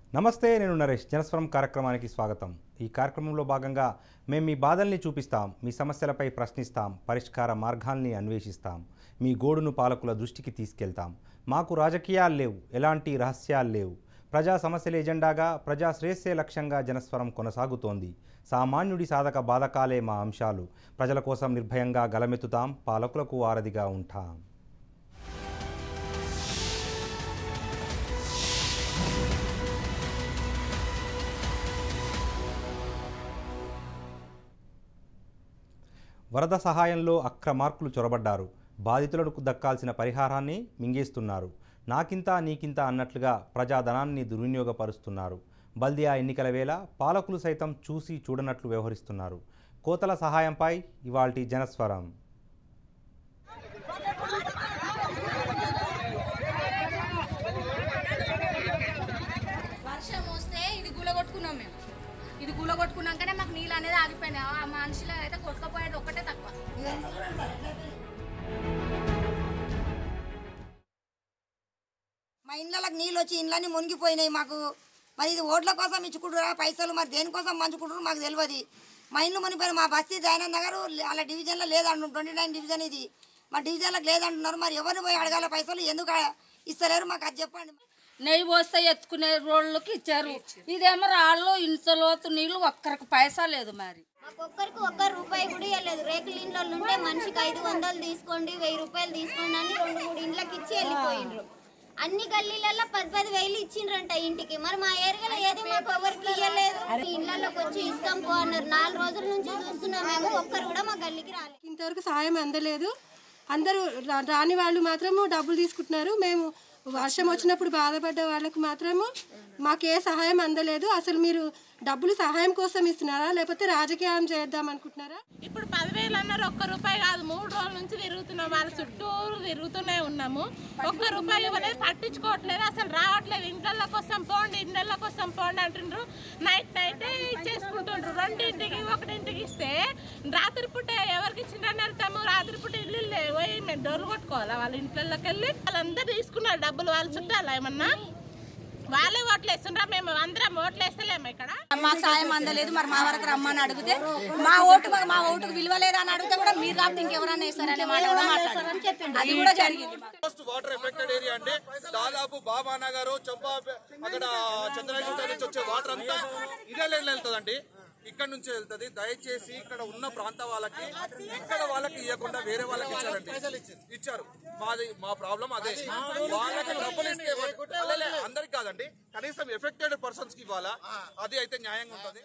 నమస్తే నేను నరేష్ జనస్వరం కార్యక్రమానికి స్వాగతం ఈ కార్యక్రమంలో భాగంగా మేము మీ బాధల్ని చూపిస్తాం మీ సమస్యలపై ప్రశ్నిస్తాం పరిష్కార మార్గాల్ని అన్వేషిస్తాం మీ గోడును పాలకుల దృష్టికి తీసుకెళ్తాం మాకు రాజకీయాలు లేవు ఎలాంటి రహస్యాలు లేవు ప్రజా సమస్యల ఎజెండాగా ప్రజా శ్రేయస్సే లక్ష్యంగా జనస్వరం కొనసాగుతోంది సామాన్యుడి సాధక బాధకాలే మా అంశాలు ప్రజల కోసం నిర్భయంగా గలమెత్తుతాం పాలకులకు వారధిగా ఉంటాం వరద సహాయంలో అక్రమార్కులు చొరబడ్డారు బాధితులకు దక్కాల్సిన పరిహారాన్ని మింగేస్తున్నారు నాకింత నీకింత అన్నట్లుగా ప్రజాధనాన్ని దుర్వినియోగపరుస్తున్నారు బల్దియా ఎన్నికల వేళ పాలకులు సైతం చూసి చూడనట్లు వ్యవహరిస్తున్నారు కోతల సహాయంపై ఇవాల్టి జనస్వరం వర్షం వస్తే ఇది గులగొట్టుకున్నాం మేము ఇది గులగొట్టుకున్నాకనే మాకు నీళ్ళు అనేది ఆగిపోయినాయి ఆ మనుషులు అయితే కొట్టుకపోయేది ఒక్కటే తక్కువ మా ఇళ్ళకి నీళ్ళు వచ్చి ఇండ్లన్నీ మునిగిపోయినాయి మాకు మరి ఇది ఓట్ల కోసం ఇచ్చుకుంటారా పైసలు మరి దేనికోసం మంచుకుంటారు మాకు తెలియదు మా ఇల్లు మునిగిపోయిన మా బస్తీ దయానంద్ నగర్ అలా డివిజన్లో లేదంటు ట్వంటీ నైన్ డివిజన్ ఇది మా డివిజన్లకు లేదంటున్నారు మరి ఎవరిని పోయి అడగాల పైసలు ఎందుకు ఇస్తలేరు మాకు అది చెప్పండి నెయ్యి పోస్తే ఎత్తుకునే రోళ్ళకి ఇచ్చారు ఇదేమో రాళ్ళు ఇంత లోతు నీళ్ళు ఒక్కరికి పైసా లేదు మరి ఒక్కొక్కరికి ఒక్క రూపాయి కూడా ఇవ్వలేదు రేకుల ఇంట్లో ఉంటే మనిషికి ఐదు వందలు తీసుకోండి వెయ్యి రూపాయలు తీసుకోండి అని రెండు మూడు ఇండ్లకి ఇచ్చి వెళ్ళిపోయిండ్రు అన్ని గల్లీలలో పది పది వేలు ఇచ్చిండ్రంట ఇంటికి మరి మా ఏరియాలో ఏది మాకు ఎవరికి ఇవ్వలేదు ఇళ్లలోకి వచ్చి ఇస్తాం పో అన్నారు నాలుగు రోజుల నుంచి చూస్తున్నాం మేము ఒక్కరు కూడా మా గల్లీకి రాలేదు ఇంతవరకు సహాయం అందలేదు అందరూ రా- రాని వాళ్ళు మాత్రము డబ్బులు తీసుకుంటున్నారు మేము వర్షం వచ్చినప్పుడు బాధపడ్డ వాళ్ళకు మాత్రము మాకు ఏ సహాయం అందలేదు అసలు మీరు డబ్బులు సహాయం కోసం ఇస్తున్నారా లేకపోతే రాజకీయం చేద్దాం అనుకుంటున్నారా ఇప్పుడు పదివేలు అన్నారు ఒక్క రూపాయి కాదు మూడు రోజుల నుంచి తిరుగుతున్నాం వాళ్ళ చుట్టూరు తిరుగుతూనే ఉన్నాము ఒక్క రూపాయి ఇవ్వలేదు పట్టించుకోవట్లేదు అసలు రావట్లేదు ఇండ్ల కోసం పోండి ఇండ్ల కోసం పోండి అంటుండ్రు నైట్ నైటే ఇచ్చేసుకుంటుండ్రు రెండింటికి ఒకటింటికి ఇస్తే రాత్రి పూట ఎవరికి ఇచ్చిండ్రని వెళ్తాము రాత్రి పూట ఇల్లు లే- పోయి మేము డోర్లు కొట్టుకోవాలా వాళ్ళ ఇంట్లోకి వెళ్ళి వాళ్ళందరూ తీసుకున్నారు డబ్బులు వాళ్ళ చుట్టాలా ఏమన్నా వాళ్ళే ఓట్లు వేస్తుండ్రా మేము అందరం ఓట్లు వేస్తలేము ఇక్కడ మాకు సాయం అందలేదు మరి మా వరకు రమ్మని అడిగితే మా ఓటు మా ఓటుకు విలువ లేదని అడిగితే కూడా మీరు రాకపోతే ఇంకెవరన్నా ఇస్తారనే మాట కూడా మాట్లాడారు అది కూడా జరిగింది మోస్ట్ వాటర్ ఎఫెక్టెడ్ ఏరియా అండి దాదాపు బాబా నగర్ చంపా అక్కడ చంద్రగుట్ట నుంచి వచ్చే వాటర్ అంతా ఇదే లైన్ వెళ్తుందండి ఇక్కడ నుంచి వెళ్తది దయచేసి ఇక్కడ ఉన్న ప్రాంత వాళ్ళకి ఇక్కడ వాళ్ళకి ఇవ్వకుండా వేరే వాళ్ళకి ఇచ్చారండి ఇచ్చారు మాది మా ప్రాబ్లం అదే వాళ్ళకి డబ్బులు ఇస్తే లే, లే, అందరికి కాదండి కనీసం ఎఫెక్టెడ్ పర్సన్స్ కి ఇవ్వాలా అది అయితే న్యాయంగా ఉంటుంది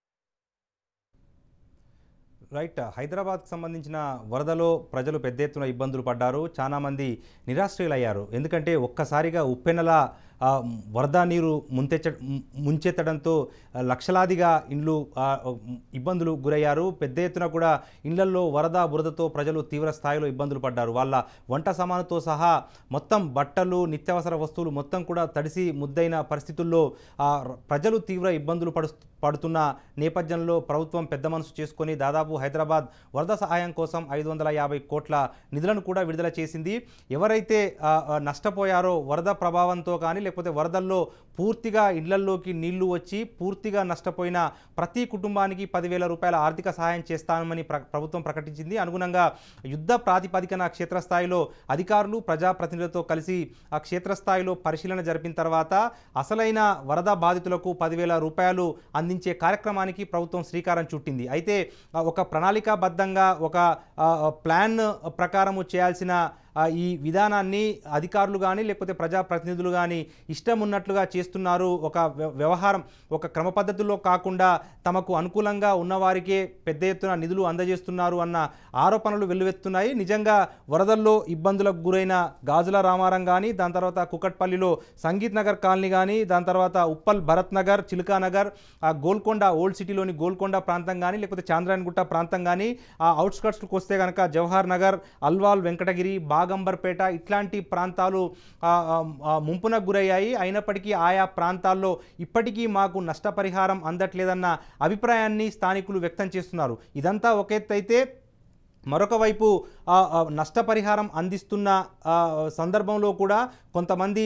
రైట్ హైదరాబాద్కు సంబంధించిన వరదలో ప్రజలు పెద్ద ఎత్తున ఇబ్బందులు పడ్డారు చాలామంది నిరాశ్రయులయ్యారు ఎందుకంటే ఒక్కసారిగా ఉప్పెనల ఆ, వరద నీరు ముంతెచ్చ ము- ముంచెత్తడంతో ఆ, లక్షలాదిగా ఇండ్లు ఆ, ఇబ్బందులు గురయ్యారు పెద్ద ఎత్తున కూడా ఇండ్లల్లో వరద బురదతో ప్రజలు తీవ్ర స్థాయిలో ఇబ్బందులు పడ్డారు వాళ్ళ వంట సామానుతో సహా మొత్తం బట్టలు నిత్యావసర వస్తువులు మొత్తం కూడా తడిసి ముద్దైన పరిస్థితుల్లో ఆ, ర- ప్రజలు తీవ్ర ఇబ్బందులు పడు పడుతున్న నేపథ్యంలో ప్రభుత్వం పెద్ద మనసు చేసుకొని దాదాపు హైదరాబాద్ వరద సహాయం కోసం ఐదు వందల యాభై కోట్ల నిధులను కూడా విడుదల చేసింది ఎవరైతే ఆ, ఆ, నష్టపోయారో వరద ప్రభావంతో కానీ లేకపోతే వరదల్లో పూర్తిగా ఇళ్లల్లోకి నీళ్లు వచ్చి పూర్తిగా నష్టపోయిన ప్రతి కుటుంబానికి పదివేల రూపాయల ఆర్థిక సహాయం చేస్తామని ప్ర ప్రభుత్వం ప్రకటించింది అనుగుణంగా యుద్ధ ప్రాతిపదికన క్షేత్రస్థాయిలో అధికారులు ప్రజాప్రతినిధులతో కలిసి ఆ క్షేత్రస్థాయిలో పరిశీలన జరిపిన తర్వాత అసలైన వరద బాధితులకు పదివేల రూపాయలు అందించే కార్యక్రమానికి ప్రభుత్వం శ్రీకారం చుట్టింది అయితే ఆ, ఒక ప్రణాళికాబద్ధంగా ఒక ఆ, ప్లాన్ ప్రకారము చేయాల్సిన ఆ, ఈ విధానాన్ని అధికారులు కానీ లేకపోతే ప్రజాప్రతినిధులు కానీ ఇష్టం ఉన్నట్లుగా చేస్తున్నారు ఒక వ్య- వ్యవహారం ఒక క్రమ పద్ధతిలో కాకుండా తమకు అనుకూలంగా ఉన్నవారికే పెద్ద ఎత్తున నిధులు అందజేస్తున్నారు అన్న ఆరోపణలు వెల్లువెత్తున్నాయి నిజంగా వరదల్లో ఇబ్బందులకు గురైన గాజుల రామారం కానీ దాని తర్వాత కుకట్పల్లిలో సంగీత్ నగర్ కాలనీ కానీ దాని తర్వాత ఉప్పల్ భరత్ నగర్ చిలుకా నగర్ ఆ గోల్కొండ ఓల్డ్ సిటీలోని గోల్కొండ ప్రాంతం కానీ లేకపోతే చాంద్రాయణగుట్ట ప్రాంతం కానీ ఆ అవుట్స్కట్స్కి వస్తే కనుక జవహర్ నగర్ అల్వాల్ వెంకటగిరి బాగంబర్పేట ఇట్లాంటి ప్రాంతాలు ఆ, ఆ, ఆ, ముంపునకు గురయ్యాయి అయినప్పటికీ ఆయా ప్రాంతాల్లో ఇప్పటికీ మాకు నష్టపరిహారం అందట్లేదన్న అభిప్రాయాన్ని స్థానికులు వ్యక్తం చేస్తున్నారు ఇదంతా ఒక ఎత్తు అయితే మరొక వైపు ఆ, ఆ, నష్టపరిహారం అందిస్తున్న ఆ, సందర్భంలో కూడా కొంతమంది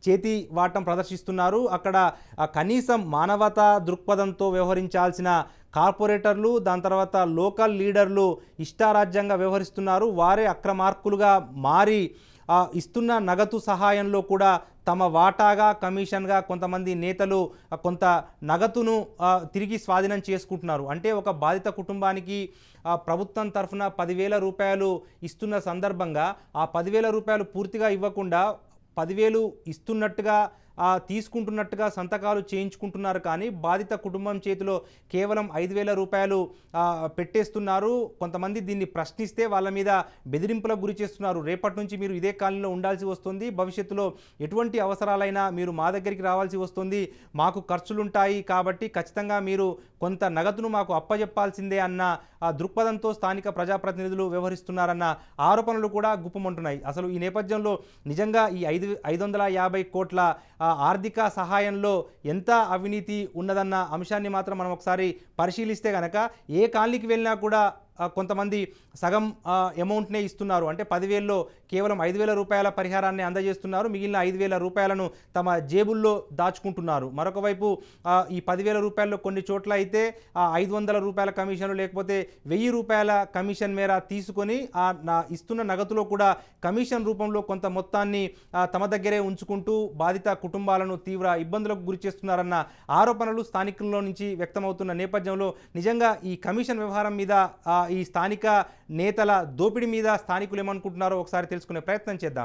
చేతి వాటం ప్రదర్శిస్తున్నారు అక్కడ ఆ, కనీసం మానవతా దృక్పథంతో వ్యవహరించాల్సిన కార్పొరేటర్లు దాని తర్వాత లోకల్ లీడర్లు ఇష్టారాజ్యంగా వ్యవహరిస్తున్నారు వారే అక్రమార్కులుగా మారి ఆ, ఇస్తున్న నగదు సహాయంలో కూడా తమ వాటాగా కమిషన్గా కొంతమంది నేతలు ఆ, కొంత నగదును ఆ, తిరిగి స్వాధీనం చేసుకుంటున్నారు అంటే ఒక బాధిత కుటుంబానికి ఆ, ప్రభుత్వం తరఫున పదివేల రూపాయలు ఇస్తున్న సందర్భంగా ఆ పదివేల రూపాయలు పూర్తిగా ఇవ్వకుండా పదివేలు ఇస్తున్నట్టుగా ఆ, తీసుకుంటున్నట్టుగా సంతకాలు చేయించుకుంటున్నారు కానీ బాధిత కుటుంబం చేతిలో కేవలం ఐదు వేల రూపాయలు ఆ, పెట్టేస్తున్నారు కొంతమంది దీన్ని ప్రశ్నిస్తే వాళ్ళ మీద బెదిరింపులకు గురి చేస్తున్నారు రేపటి నుంచి మీరు ఇదే కాలనీలో ఉండాల్సి వస్తుంది భవిష్యత్తులో ఎటువంటి అవసరాలైనా మీరు మా దగ్గరికి రావాల్సి వస్తుంది మాకు ఖర్చులుంటాయి కాబట్టి ఖచ్చితంగా మీరు కొంత నగదును మాకు అప్పజెప్పాల్సిందే అన్న ఆ దృక్పథంతో స్థానిక ప్రజాప్రతినిధులు వ్యవహరిస్తున్నారన్న ఆరోపణలు కూడా గుప్పమంటున్నాయి అసలు ఈ నేపథ్యంలో నిజంగా ఈ ఐదు ఐదు వందల యాభై కోట్ల ఆ, ఆర్థిక సహాయంలో ఎంత అవినీతి ఉన్నదన్న అంశాన్ని మాత్రం మనం ఒకసారి పరిశీలిస్తే కనుక ఏ కాలనీకి వెళ్ళినా కూడా ఆ, కొంతమంది సగం ఆ, అమౌంట్నే ఇస్తున్నారు అంటే పదివేల్లో కేవలం ఐదు వేల రూపాయల పరిహారాన్ని అందజేస్తున్నారు మిగిలిన ఐదు వేల రూపాయలను తమ జేబుల్లో దాచుకుంటున్నారు మరొక వైపు ఆ, ఈ పదివేల రూపాయల్లో కొన్ని చోట్ల అయితే ఆ ఐదు వందల రూపాయల కమిషన్ లేకపోతే వెయ్యి రూపాయల కమిషన్ మేర తీసుకొని ఆ నా ఇస్తున్న నగదులో కూడా కమిషన్ రూపంలో కొంత మొత్తాన్ని ఆ, తమ దగ్గరే ఉంచుకుంటూ బాధిత కుటుంబాలను తీవ్ర ఇబ్బందులకు గురి చేస్తున్నారన్న ఆరోపణలు స్థానికుల్లో నుంచి వ్యక్తమవుతున్న నేపథ్యంలో నిజంగా ఈ కమిషన్ వ్యవహారం మీద ఆ, ఈ స్థానిక నేతల దోపిడీ మీద స్థానికులు ఏమనుకుంటున్నారో ఒకసారి తెలుసుకునే ప్రయత్నం చేద్దాం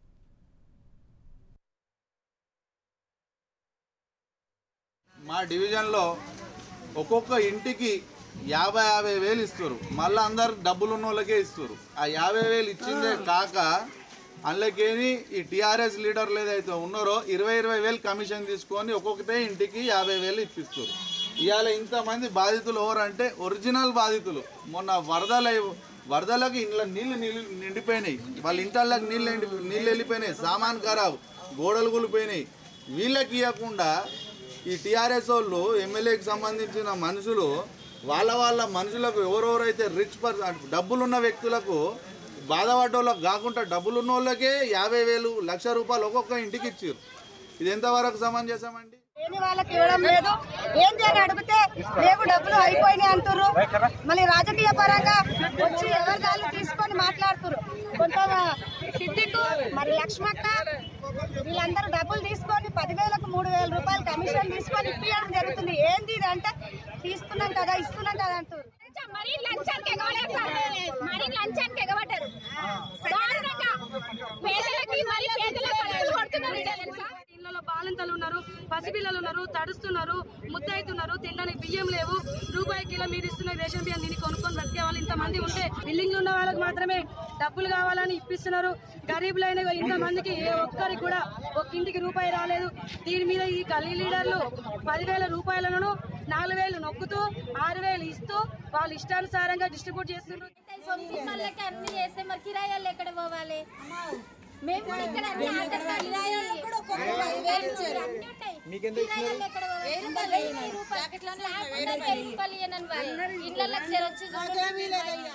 మా డివిజన్లో ఒక్కొక్క ఇంటికి యాభై యాభై వేలు ఇస్తారు మళ్ళీ అందరు డబ్బులు ఉన్న వాళ్ళకే ఇస్తారు ఆ యాభై వేలు ఇచ్చిందే కాక అందులోకేని ఈ టీఆర్ఎస్ లీడర్లు ఏదైతే ఉన్నారో ఇరవై ఇరవై వేలు కమిషన్ తీసుకొని ఒక్కొక్కటే ఇంటికి యాభై వేలు ఇప్పిస్తారు ఇవాళ ఇంతమంది బాధితులు ఎవరంటే ఒరిజినల్ బాధితులు మొన్న వరదల వరదలకు ఇంట్లో నీళ్ళు నీళ్ళు నిండిపోయినాయి వాళ్ళ ఇంటళ్ళకి నీళ్ళు నిండి నీళ్ళు వెళ్ళిపోయినాయి సామాన్ ఖరాబ్ గోడలు కూలిపోయినాయి వీళ్ళకి ఇవ్వకుండా ఈ టీఆర్ఎస్ వాళ్ళు ఎమ్మెల్యేకి సంబంధించిన మనుషులు వాళ్ళ వాళ్ళ మనుషులకు ఎవరెవరైతే రిచ్ పర్సన్ డబ్బులున్న వ్యక్తులకు బాధపడ్డోళ్ళకి కాకుండా డబ్బులున్న వాళ్ళకే యాభై వేలు లక్ష రూపాయలు ఒక్కొక్క ఇంటికి ఇచ్చారు ఇది ఎంతవరకు సమంజసమండి లేని వాళ్ళకి ఇవ్వడం లేదు ఏం చేయాలి అడిగితే లేవు డబ్బులు అయిపోయినాయి అంటారు మళ్ళీ రాజకీయ పరంగా వచ్చి ఎవరి కాళ్ళు తీసుకొని మాట్లాడుతురు కొంత సిద్దికు మరి లక్ష్మక్క వీళ్ళందరూ డబ్బులు తీసుకొని పదివేలకు మూడు వేల రూపాయలు కమిషన్ తీసుకొని ఇప్పించడం జరుగుతుంది ఏంది ఇది అంటే తీసుకున్నాం కదా ఇస్తున్నాం కదా అంటారు మరీ లంచానికి ఎగబడారు మరీ లంచానికి ఎగబడ్డారు దారుణంగా పేదలకి మరి పేదలకు కడుపులు కొడుతున్నారు తెలుసా ఇళ్లలో బాలింతలు ఉన్నారు పసిపిల్లలు ఉన్నారు తడుస్తున్నారు ముద్దయితున్నారు తినడానికి బియ్యం లేవు రూపాయి కిలో మీరు ఇస్తున్న రేషన్ బియ్యం దీన్ని కొనుక్కొని బ్రతికే వాళ్ళు ఇంతమంది ఉంటే బిల్డింగ్లు ఉన్న వాళ్ళకి మాత్రమే డబ్బులు కావాలని ఇప్పిస్తున్నారు గరీబులైన ఇంతమందికి ఏ ఒక్కరికి కూడా ఒక ఇంటికి రూపాయి రాలేదు దీని మీద ఈ గల్లీ లీడర్లు పదివేల రూపాయలను నాలుగు వేలు నొక్కుతూ ఆరు వేలు ఇస్తూ వాళ్ళు ఇష్టానుసారంగా డిస్ట్రిబ్యూట్ చేస్తున్నారు సొంత వాళ్ళకి అన్ని చేస్తే మరి కిరాయాలు ఎక్కడ పోవాలి మేము కూడా ఇక్కడ అన్ని ఆటలు కిరాయాలు కూడా ఒక్కొక్కరు ఐదు వేలు ఇచ్చారు అన్ని ఉంటాయి కిరాయాలు ఎక్కడ పోవాలి? వెయ్యి రూపాయలు. స్లాబ్ ఉంటే వెయ్యి రూపాయలు ఇయ్యనని వాళ్ళు. ఇళ్ళలోకి జర వచ్చి చూడండి.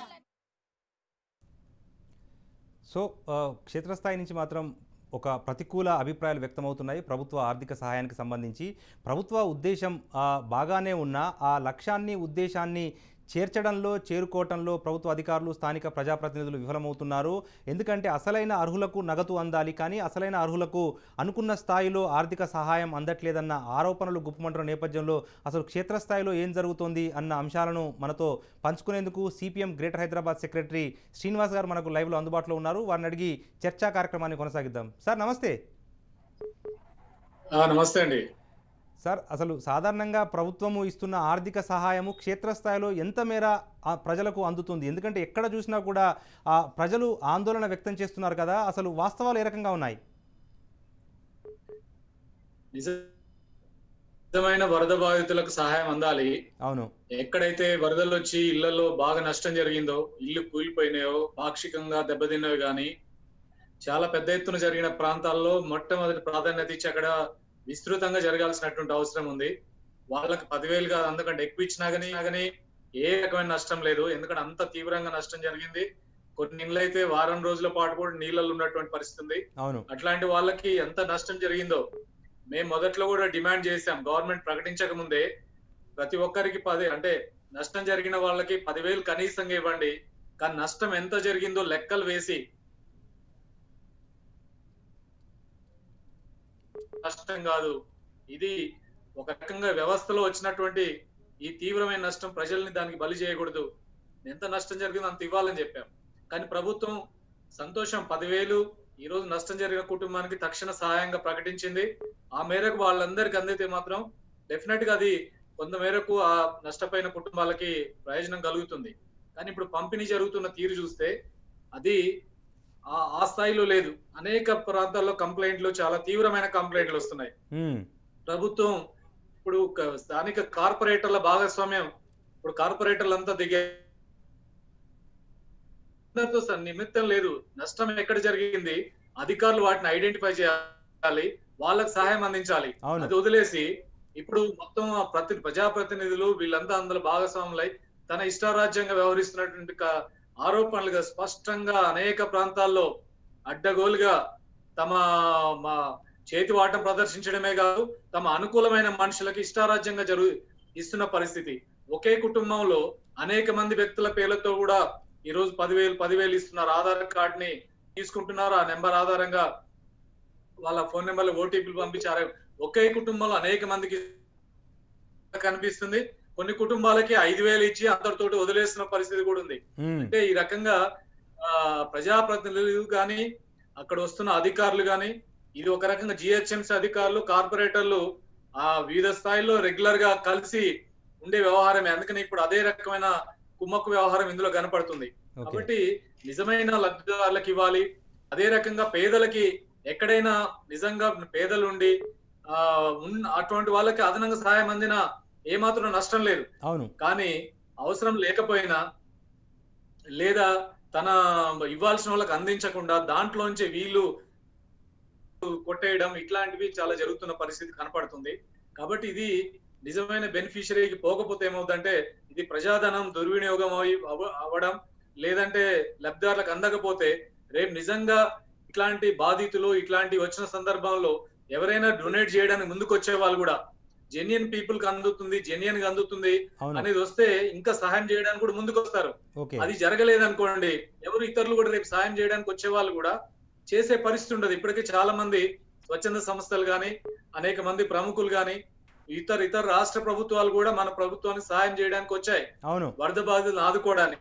సో ఆ, క్షేత్రస్థాయి నుంచి మాత్రం ఒక ప్రతికూల అభిప్రాయాలు వ్యక్తమవుతున్నాయి ప్రభుత్వ ఆర్థిక సహాయానికి సంబంధించి ప్రభుత్వ ఉద్దేశం ఆ, బాగానే ఉన్నా ఆ లక్ష్యాన్ని ఉద్దేశాన్ని చేర్చడంలో చేరుకోవటంలో ప్రభుత్వ అధికారులు స్థానిక ప్రజాప్రతినిధులు విఫలమవుతున్నారు ఎందుకంటే అసలైన అర్హులకు నగదు అందాలి కానీ అసలైన అర్హులకు అనుకున్న స్థాయిలో ఆర్థిక సహాయం అందట్లేదన్న ఆరోపణలు గుప్పమంటున్న నేపథ్యంలో అసలు క్షేత్రస్థాయిలో ఏం జరుగుతోంది అన్న అంశాలను మనతో పంచుకునేందుకు CPM greater Hyderabad secretary Srinivas గారు మనకు లైవ్లో అందుబాటులో ఉన్నారు వారిని అడిగి చర్చా కార్యక్రమాన్ని కొనసాగిద్దాం సార్ నమస్తే ఆ, నమస్తే అండి సార్ అసలు సాధారణంగా ప్రభుత్వము ఇస్తున్న ఆర్థిక సహాయము క్షేత్రస్థాయిలో ఎంత మేర ఆ ప్రజలకు అందుతుంది ఎందుకంటే ఎక్కడ చూసినా కూడా ఆ ప్రజలు ఆందోళన వ్యక్తం చేస్తున్నారు కదా అసలు వాస్తవాలు ఏ రకంగా ఉన్నాయి నిజ- నిజమైన వరద బాధితులకు సహాయం అందాలి అవును ఎక్కడైతే వరదలు వచ్చి ఇళ్లలో బాగా నష్టం జరిగిందో ఇల్లు కూలిపోయినాయో పాక్షికంగా దెబ్బతిన్నవి కానీ చాలా పెద్ద ఎత్తున జరిగిన ప్రాంతాల్లో మొట్టమొదటి ప్రాధాన్యత ఇచ్చి అక్కడ విస్తృతంగా జరగాల్సినటువంటి అవసరం ఉంది వాళ్ళకి పదివేలు కాదు అందుకంటే ఎక్కువ ఇచ్చినా కానీ కానీ ఏ రకమైన నష్టం లేదు ఎందుకంటే అంత తీవ్రంగా నష్టం జరిగింది కొన్ని ఇళ్ళు అయితే వారం రోజుల పాటు కూడా నీళ్ళలో ఉన్నటువంటి పరిస్థితి ఉంది అవును అట్లాంటి వాళ్ళకి ఎంత నష్టం జరిగిందో మేము మొదట్లో కూడా డిమాండ్ చేశాం గవర్నమెంట్ ప్రకటించక ముందే ప్రతి ఒక్కరికి పది అంటే నష్టం జరిగిన వాళ్ళకి పదివేలు కనీసంగా ఇవ్వండి కానీ నష్టం ఎంత జరిగిందో లెక్కలు వేసి నష్టం కాదు ఇది ఒక రకంగా వ్యవస్థలో వచ్చినటువంటి ఈ తీవ్రమైన నష్టం ప్రజల్ని దానికి బలి చేయకూడదు ఎంత నష్టం జరిగిందో అంత ఇవ్వాలని చెప్పాం కానీ ప్రభుత్వం సంతోషం పదివేలు ఈ రోజు నష్టం జరిగిన కుటుంబానికి తక్షణ సహాయంగా ప్రకటించింది ఆ మేరకు వాళ్ళందరికీ అందితే మాత్రం డెఫినెట్ గా అది కొంత మేరకు ఆ నష్టపోయిన కుటుంబాలకి ప్రయోజనం కలుగుతుంది కానీ ఇప్పుడు పంపిణీ జరుగుతున్న తీరు చూస్తే అది ఆ ఆ స్థాయిలో లేదు అనేక ప్రాంతాల్లో కంప్లైంట్లు చాలా తీవ్రమైన కంప్లైంట్లు వస్తున్నాయి ఉమ్, ప్రభుత్వం ఇప్పుడు క- స్థానిక కార్పొరేటర్ల భాగస్వామ్యం ఇప్పుడు కార్పొరేటర్లు అంతా దిగే అందరితో స- నిమిత్తం లేదు నష్టం ఎక్కడ జరిగింది అధికారులు వాటిని ఐడెంటిఫై చేయాలి వాళ్ళకి సహాయం అందించాలి అవును. అది వదిలేసి ఇప్పుడు మొత్తం ఆ ప్రతి ప్రజాప్రతినిధులు వీళ్ళంతా అందులో భాగస్వాములై తన ఇష్టారాజ్యంగా వ్యవహరిస్తున్నటువంటి క- ఆరోపణలుగా స్పష్టంగా అనేక ప్రాంతాల్లో అడ్డగోలుగా తమ మా చేతి వాటం ప్రదర్శించడమే కాదు తమ అనుకూలమైన మనుషులకి ఇష్టారాజ్యంగా జరుగు ఇస్తున్న పరిస్థితి ఒకే కుటుంబంలో అనేక మంది వ్యక్తుల పేర్లతో కూడా ఈ రోజు పదివేలు పదివేలు ఇస్తున్నారు ఆధార్ కార్డ్ ని తీసుకుంటున్నారు ఆ నెంబర్ ఆధారంగా వాళ్ళ ఫోన్ నెంబర్లు ఓటీపీలు పంపించారు ఒకే కుటుంబంలో అనేక మందికి కనిపిస్తుంది కొన్ని కుటుంబాలకి ఐదు వేలు ఇచ్చి అందరితోటి వదిలేస్తున్న పరిస్థితి కూడా ఉంది ఉమ్, అంటే ఈ రకంగా ఆ ప్రజాప్రతినిధులు కానీ అక్కడ వస్తున్న అధికారులు కానీ ఇది ఒక రకంగా జిహెచ్ఎంసీ అధికారులు కార్పొరేటర్లు ఆ వివిధ స్థాయిలో రెగ్యులర్ గా కలిసి ఉండే వ్యవహారమే అందుకని ఇప్పుడు అదే రకమైన కుమ్మక్కు వ్యవహారం ఇందులో కనపడుతుంది ఓకే కాబట్టి నిజమైన లబ్ధిదారులకు ఇవ్వాలి అదే రకంగా పేదలకి ఎక్కడైనా నిజంగా పేదలు ఉండి ఆ ఉన్న అటువంటి వాళ్ళకి అదనంగా సహాయం అందిన ఏమాత్రం నష్టం లేదు అవును కానీ అవసరం లేకపోయినా లేదా తన ఇవ్వాల్సిన వాళ్ళకి అందించకుండా దాంట్లోంచి వీళ్ళు కొట్టేయడం ఇట్లాంటివి చాలా జరుగుతున్న పరిస్థితి కనపడుతుంది కాబట్టి ఇది నిజమైన బెనిఫిషరీకి పోకపోతే ఏమవుతుందంటే ఇది ప్రజాధనం దుర్వినియోగం అయి- అవ- అవ్వడం లేదంటే లబ్ధిదారులకు అందకపోతే రేపు నిజంగా ఇట్లాంటి బాధితులు ఇట్లాంటి వచ్చిన సందర్భంలో ఎవరైనా డొనేట్ చేయడానికి ముందుకు వచ్చే వాళ్ళు కూడా జెన్యున్ పీపుల్ కి అందుతుంది జెన్యున్ గా అందుతుంది అవును అనేది వస్తే ఇంకా సహాయం చేయడానికి కూడా ముందుకు వస్తారు ఓకే అది జరగలేదనుకోండి ఎవరు ఇతరులు కూడా రేపు సాయం చేయడానికి వచ్చే వాళ్ళు కూడా చేసే పరిస్థితి ఉండదు ఇప్పటికే చాలా మంది స్వచ్ఛంద సంస్థలు గాని అనేక మంది ప్రముఖులు గాని ఇతర ఇతర రాష్ట్ర ప్రభుత్వాలు కూడా మన ప్రభుత్వానికి సహాయం చేయడానికి వచ్చాయి అవును వరద బాధితులను ఆదుకోవడానికి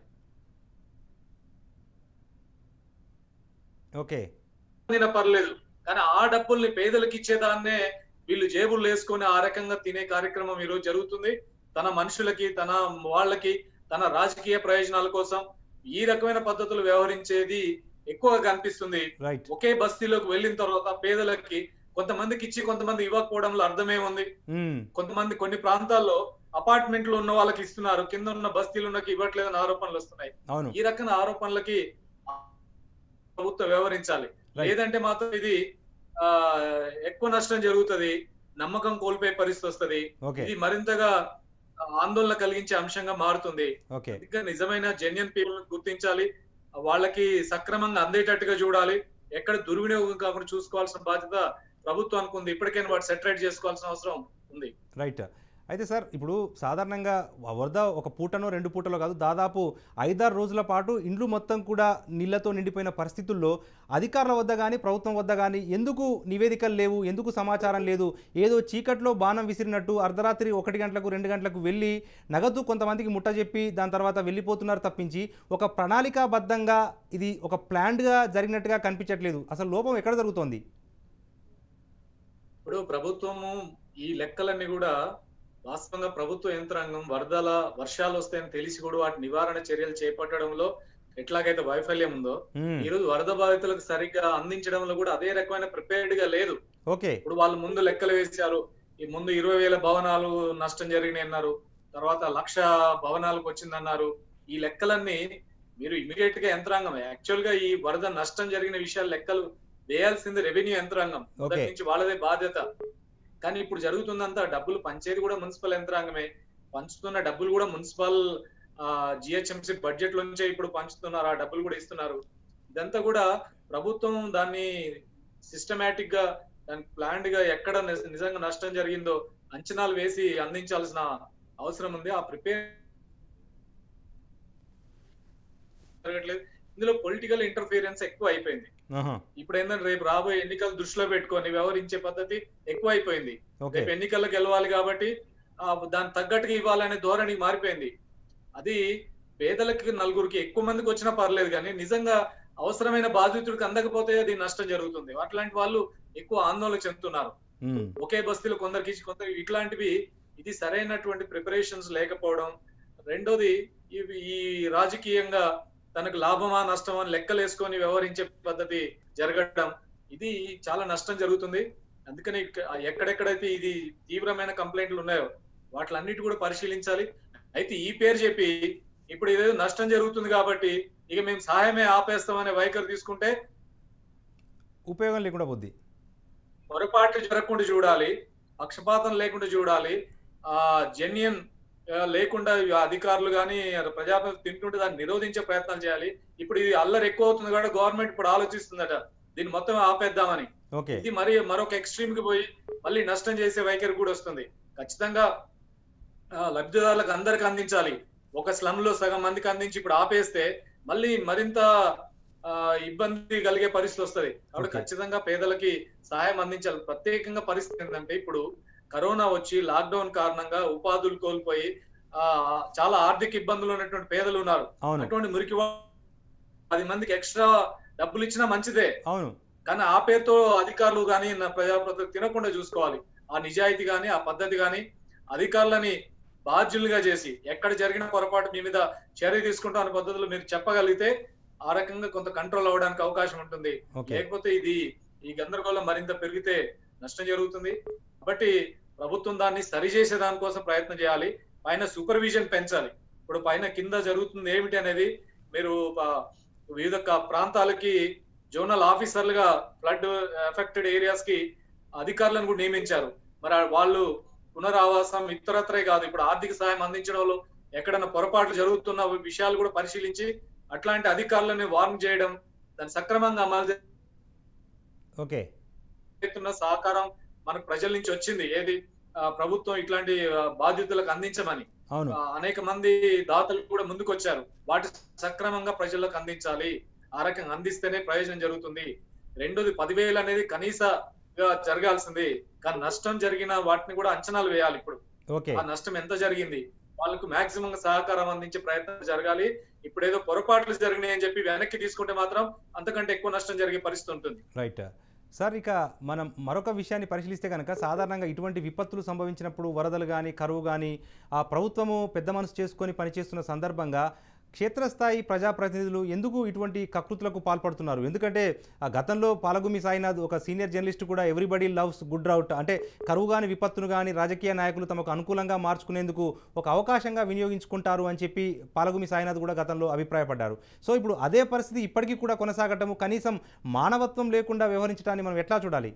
ఓకే అయినా పర్లేదు కానీ ఆ డబ్బుల్ని పేదలకు ఇచ్చేదాన్నే వీళ్ళు జేబులు వేసుకొని ఆ రకంగా తినే కార్యక్రమం ఈ రోజు జరుగుతుంది తన మనుషులకి తన వాళ్ళకి తన రాజకీయ ప్రయోజనాల కోసం ఈ రకమైన పద్ధతులు వ్యవహరించేది ఎక్కువగా కనిపిస్తుంది రైట్ ఒకే బస్తీలోకి వెళ్ళిన తర్వాత పేదలకి కొంతమందికి ఇచ్చి కొంతమంది ఇవ్వకపోవడంలో అర్థమేముంది ఉమ్, కొంతమంది కొన్ని ప్రాంతాల్లో అపార్ట్మెంట్లు ఉన్న వాళ్ళకి ఇస్తున్నారు కింద ఉన్న బస్తీలు ఉన్నకి ఇవ్వట్లేదని ఆరోపణలు వస్తున్నాయి అవును ఈ రకమైన ఆరోపణలకి ప్రభుత్వం వ్యవహరించాలి Right. లేదంటే మాత్రం ఇది ఆ ఎక్కువ నష్టం జరుగుతది నమ్మకం కోల్పోయే పరిస్థితి వస్తది ఓకే ఇది మరింతగా ఆందోళన కలిగించే అంశంగా మారుతుంది ఓకే ఇంకా నిజమైన జెన్యున్ పీపుల్ గుర్తించాలి వాళ్ళకి సక్రమంగా అందేటట్టుగా చూడాలి ఎక్కడ దుర్వినియోగం కాకుండా చూసుకోవాల్సిన బాధ్యత ప్రభుత్వానికి ఉంది ఇప్పటికైనా వాటి సెటరేట్ చేసుకోవాల్సిన అవసరం ఉంది రైట్ అయితే సార్ ఇప్పుడు సాధారణంగా వరద ఒక పూటనో రెండు పూటలో కాదు దాదాపు ఐదారు రోజుల పాటు ఇండ్లు మొత్తం కూడా నీళ్లతో నిండిపోయిన పరిస్థితుల్లో అధికారుల వద్ద కానీ ప్రభుత్వం వద్ద కానీ ఎందుకు నివేదికలు లేవు ఎందుకు సమాచారం లేదు ఏదో చీకట్లో బాణం విసిరినట్టు అర్ధరాత్రి ఒకటి గంటలకు రెండు గంటలకు వెళ్ళి నగదు కొంతమందికి ముట్ట చెప్పి దాని తర్వాత వెళ్ళిపోతున్నారు తప్పించి ఒక ప్రణాళికాబద్ధంగా ఇది ఒక ప్లాన్డ్గా జరిగినట్టుగా కనిపించట్లేదు అసలు లోపం ఎక్కడ జరుగుతోంది ఇప్పుడు ప్రభుత్వము ఈ లెక్కలన్నీ కూడా వాస్తవంగా ప్రభుత్వ యంత్రాంగం వరదల వర్షాలు వస్తాయని తెలిసి కూడా వాటి నివారణ చర్యలు చేపట్టడంలో ఎట్లాగైతే వైఫల్యం ఉందో మ్మ్. ఈ రోజు వరద బాధితులకు సరిగ్గా అందించడంలో కూడా అదే రకమైన ప్రిపేర్డ్ గా లేదు ఓకే ఇప్పుడు వాళ్ళు ముందు లెక్కలు వేశారు ఈ ముందు ఇరవై వేల భవనాలు నష్టం జరిగినాయి అన్నారు తర్వాత లక్ష భవనాలకు వచ్చిందన్నారు ఈ లెక్కలన్నీ మీరు ఇమీడియట్ గా యంత్రాంగం యాక్చువల్ గా ఈ వరద నష్టం జరిగిన విషయాలు లెక్కలు వేయాల్సింది రెవెన్యూ యంత్రాంగం మొదటి Okay. నుంచి వాళ్ళదే బాధ్యత కానీ ఇప్పుడు జరుగుతుందంతా డబ్బులు పంచేది కూడా మున్సిపల్ యంత్రాంగమే పంచుతున్న డబ్బులు కూడా మున్సిపల్ ఆ జిహెచ్ఎంసి బడ్జెట్ నుంచే ఇప్పుడు పంచుతున్నారు ఆ డబ్బులు కూడా ఇస్తున్నారు ఇదంతా కూడా ప్రభుత్వం దాన్ని సిస్టమేటిక్ గా దానికి ప్లాన్డ్ గా ఎక్కడ నిజ- నిజంగా నష్టం జరిగిందో అంచనాలు వేసి అందించాల్సిన అవసరం ఉంది ఆ ప్రిపేర్ జరగట్లేదు ఇందులో పొలిటికల్ ఇంటర్ఫీరెన్స్ ఎక్కువ అయిపోయింది ఆహా. ఇప్పుడు ఏంటంటే రేపు రాబోయే ఎన్నికలు దృష్టిలో పెట్టుకొని వ్యవహరించే పద్ధతి ఎక్కువ అయిపోయింది ఓకే రేపు ఎన్నికల్లో గెలవాలి కాబట్టి ఆ దాని తగ్గట్టుగా ఇవ్వాలనే ధోరణి మారిపోయింది అది పేదలకి నలుగురికి ఎక్కువ మందికి వచ్చినా పర్లేదు కానీ నిజంగా అవసరమైన బాధితుడికి అందకపోతే అది నష్టం జరుగుతుంది అట్లాంటి వాళ్ళు ఎక్కువ ఆందోళన చెందుతున్నారు ఉమ్. ఒకే బస్తీలో కొందరికి ఇచ్చి కొందరికి ఇట్లాంటివి ఇది సరైనటువంటి ప్రిపరేషన్స్ లేకపోవడం రెండోది ఇవి ఈ రాజకీయంగా తనకు లాభమా నష్టమా అని లెక్కలేసుకొని వ్యవహరించే పద్ధతి జరగడం ఇది చాలా నష్టం జరుగుతుంది అందుకని ఇక్క- ఎక్కడెక్కడైతే ఇది తీవ్రమైన కంప్లైంట్లు ఉన్నాయో వాటిలన్నిటి కూడా పరిశీలించాలి అయితే ఈ పేరు చెప్పి ఇప్పుడు ఇదేదో నష్టం జరుగుతుంది కాబట్టి ఇక మేము సహాయమే ఆపేస్తామనే వైఖరి తీసుకుంటే ఉపయోగం లేకుండా పోద్ది పొరపాట్లు జరగకుండా చూడాలి పక్షపాతం లేకుండా చూడాలి ఆ జెన్యన్ లేకుండా ఈ అధికారులు కానీ ప్రజాప్రతినిధులు తింటుంటే దాన్ని నిరోధించే ప్రయత్నాలు చేయాలి ఇప్పుడు ఇది అల్లరి ఎక్కువ అవుతుంది కాబట్టి గవర్నమెంట్ ఇప్పుడు ఆలోచిస్తుందట దీన్ని మొత్తం ఆపేద్దామని ఓకే ఇది మరి మరొక ఎక్స్ట్రీమ్ కి పోయి మళ్ళీ నష్టం చేసే వైఖరి కూడా వస్తుంది ఖచ్చితంగా ఆ, లబ్ధిదారులకు అందరికి అందించాలి ఒక స్లమ్ లో సగం మందికి అందించి ఇప్పుడు ఆపేస్తే మళ్ళీ మరింత ఆ, ఇబ్బంది కలిగే పరిస్థితి వస్తది కాబట్టి Okay. ఖచ్చితంగా పేదలకి సహాయం అందించాలి ప్రత్యేకంగా పరిస్థితి ఏంటంటే ఇప్పుడు కరోనా వచ్చి లాక్డౌన్ కారణంగా ఉపాధులు కోల్పోయి ఆ చాలా ఆర్థిక ఇబ్బందులు ఉన్నటువంటి పేదలు ఉన్నారు అవును అటువంటి మురికి వా- పది మందికి ఎక్స్ట్రా డబ్బులు ఇచ్చినా మంచిదే అవును కానీ ఆ పేరుతో అధికారులు కానీ నా ప్రజాప్రతినిధులు తినకుండా చూసుకోవాలి ఆ నిజాయితీ గాని ఆ పద్ధతి గాని అధికారులని బాధ్యులుగా చేసి ఎక్కడ జరిగిన పొరపాటు మీ మీద చర్య తీసుకుంటాం అనే పద్ధతులు మీరు చెప్పగలిగితే ఆ రకంగా కొంత కంట్రోల్ అవ్వడానికి అవకాశం ఉంటుంది ఓకే లేకపోతే ఇది ఈ గందరగోళం మరింత పెరిగితే నష్టం జరుగుతుంది కాబట్టి ప్రభుత్వం దాన్ని సరిచేసే దానికోసం ప్రయత్నం చేయాలి పైన సూపర్విజన్ పెంచాలి ఇప్పుడు పైన కింద జరుగుతుంది ఏమిటి అనేది మీరు ఆ, వివిధ క- ప్రాంతాలకి జోనల్ ఆఫీసర్లుగా ఫ్లడ్ ఎఫెక్టెడ్ ఏరియాస్ కి అధికారులను కూడా నియమించారు మరి ఆ వాళ్ళు పునరావాసం ఇతరత్రే కాదు ఇప్పుడు ఆర్థిక సాయం అందించడంలో ఎక్కడైనా పొరపాట్లు జరుగుతున్న విషయాలు కూడా పరిశీలించి అట్లాంటి అధికారులను వార్న్ చేయడం దాన్ని సక్రమంగా అమలు ఓకే చేస్తున్న సహకారం మనకు ప్రజల నుంచి వచ్చింది ఏది ఆ, ప్రభుత్వం ఇట్లాంటి ఆ, బాధ్యతలకు అందించమని అవును ఆ, అనేక మంది దాతలు కూడా ముందుకు వచ్చారు వాటి సక్రమంగా ప్రజలకు అందించాలి ఆ రకంగా అందిస్తేనే ప్రయోజనం జరుగుతుంది రెండోది పదివేలు అనేది కనీస గా జరగాల్సింది కానీ నష్టం జరిగిన వాటిని కూడా అంచనాలు వేయాలి ఇప్పుడు ఓకే ఆ నష్టం ఎంత జరిగింది వాళ్ళకు మాక్సిమం సహకారం అందించే ప్రయత్నం జరగాలి ఇప్పుడు ఏదో పొరపాట్లు జరిగినాయి అని చెప్పి వెనక్కి తీసుకుంటే మాత్రం అంతకంటే ఎక్కువ నష్టం జరిగే పరిస్థితి ఉంటుంది రైట్ సార్ ఇక మనం మరొక విషయాన్ని పరిశీలిస్తే కనుక సాధారణంగా ఇటువంటి విపత్తులు సంభవించినప్పుడు వరదలు కానీ కరువు కానీ ఆ ప్రభుత్వము పెద్ద మనసు చేసుకొని పనిచేస్తున్న సందర్భంగా క్షేత్రస్థాయి ప్రజాప్రతినిధులు ఎందుకు ఇటువంటి కకృతులకు పాల్పడుతున్నారు ఎందుకంటే ఆ గతంలో పాలగుమి సాయినాథ్ ఒక సీనియర్ జర్నలిస్ట్ కూడా ఎవ్రీబడి లవ్స్ గుడ్ రౌట్ అంటే కరువు కానీ విపత్తును కానీ రాజకీయ నాయకులు తమకు అనుకూలంగా మార్చుకునేందుకు ఒక అవకాశంగా వినియోగించుకుంటారు అని చెప్పి పాలగుమి సాయినాథ్ కూడా గతంలో అభిప్రాయపడ్డారు సో ఇప్పుడు అదే పరిస్థితి ఇప్పటికీ కూడా కొనసాగటము కనీసం మానవత్వం లేకుండా వ్యవహరించడాన్ని మనం ఎట్లా చూడాలి